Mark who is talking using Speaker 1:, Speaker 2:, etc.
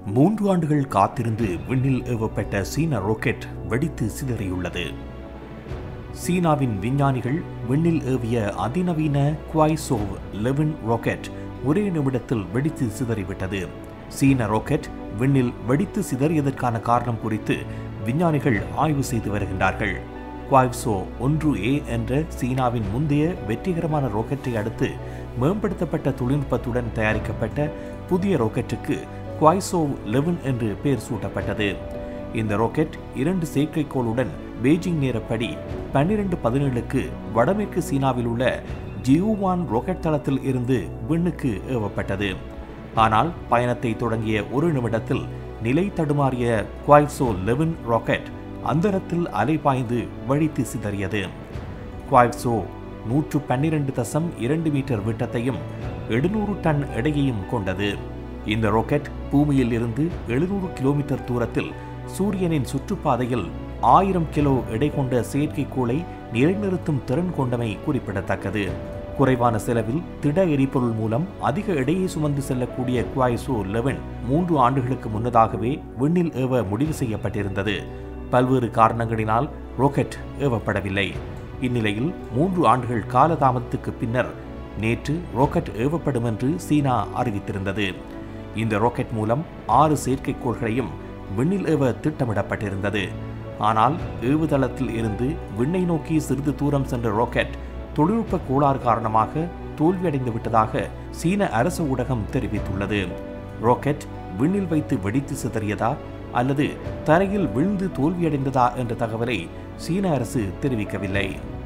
Speaker 1: மூன்று ஆண்டுகள் காத்திருந்து விண்ணில் ஏவப்பட்ட சீன ராக்கெட் வெடித்து சிதறியுள்ளது சீனாவின் விஞ்ஞானிகள் விண்ணில் ஏவிய அதிநவீன குவாய்சோவ் லெவன் ராக்கெட் ஒரே நிமிடத்தில் வெடித்து சிதறிவிட்டது சீன ராக்கெட் விண்ணில் வெடித்து சிதறியதற்கான காரணம் குறித்து விஞ்ஞானிகள் ஆய்வு செய்து வருகின்றார்கள் குவாய்சோ ஒன்று ஏ என்ற சீனாவின் முந்தைய வெற்றிகரமான ராக்கெட்டை அடுத்து மேம்படுத்தப்பட்ட தொழில்நுட்பத்துடன் தயாரிக்கப்பட்ட புதிய ராக்கெட்டுக்கு குவாய்சோ லெவன் என்று பெயர் சூட்டப்பட்டது இந்த ராக்கெட் இரண்டு செயற்கைக்கோளுடன் பெய்ஜிங் நேரப்படி பன்னிரண்டு பதினேழுக்கு வடமேற்கு சீனாவில் உள்ள ஜியூவான் ராக்கெட் தளத்தில் இருந்து விண்ணுக்கு ஏவப்பட்டது ஆனால் பயணத்தை தொடங்கிய ஒரு நிமிடத்தில் நிலை தடுமாறிய குவாய்சோ லெவன் ராக்கெட் அந்தரத்தில் அலைபாய்ந்து வழித்து சிதறியது குவாய்சோ நூற்று பன்னிரண்டு தசம் இரண்டு மீட்டர் விட்டத்தையும் எழுநூறு டன் எடையையும் கொண்டது இந்த ராக்கெட் பூமியில் இருந்து எழுநூறு கிலோமீட்டர் தூரத்தில் சூரியனின் சுற்றுப்பாதையில் ஆயிரம் கிலோ எடை கொண்ட செயற்கைக்கோளை நிலைநிறுத்தும் திறன் கொண்டமை குறிப்பிடத்தக்கது குறைவான செலவில் திட எரிபொருள் மூலம் அதிக எடையை சுமந்து செல்லக்கூடிய குவாய்சோ லெவன் மூன்று ஆண்டுகளுக்கு முன்னதாகவே விண்ணில் ஏவ முடிவு செய்யப்பட்டிருந்தது பல்வேறு காரணங்களினால் ராக்கெட் ஏவப்படவில்லை இந்நிலையில் மூன்று ஆண்டுகள் காலதாமதத்துக்கு பின்னர் நேற்று ராக்கெட் ஏவப்படும் என்று சீனா அறிவித்திருந்தது இந்த ராக்கெட் மூலம் ஆறு செயற்கைக்கோள்களையும் விண்ணில் ஏவ திட்டமிடப்பட்டிருந்தது ஆனால் ஏவுதளத்தில் இருந்து விண்ணை நோக்கி சிறிது தூரம் சென்ற ராக்கெட் தொழில்நுட்ப கோளாறு காரணமாக தோல்வியடைந்து விட்டதாக சீன அரசு ஊடகம் தெரிவித்துள்ளது ராக்கெட் விண்ணில் வைத்து வெடித்து சிதறியதா அல்லது தரையில் விழுந்து தோல்வியடைந்ததா என்ற தகவலை சீன அரசு தெரிவிக்கவில்லை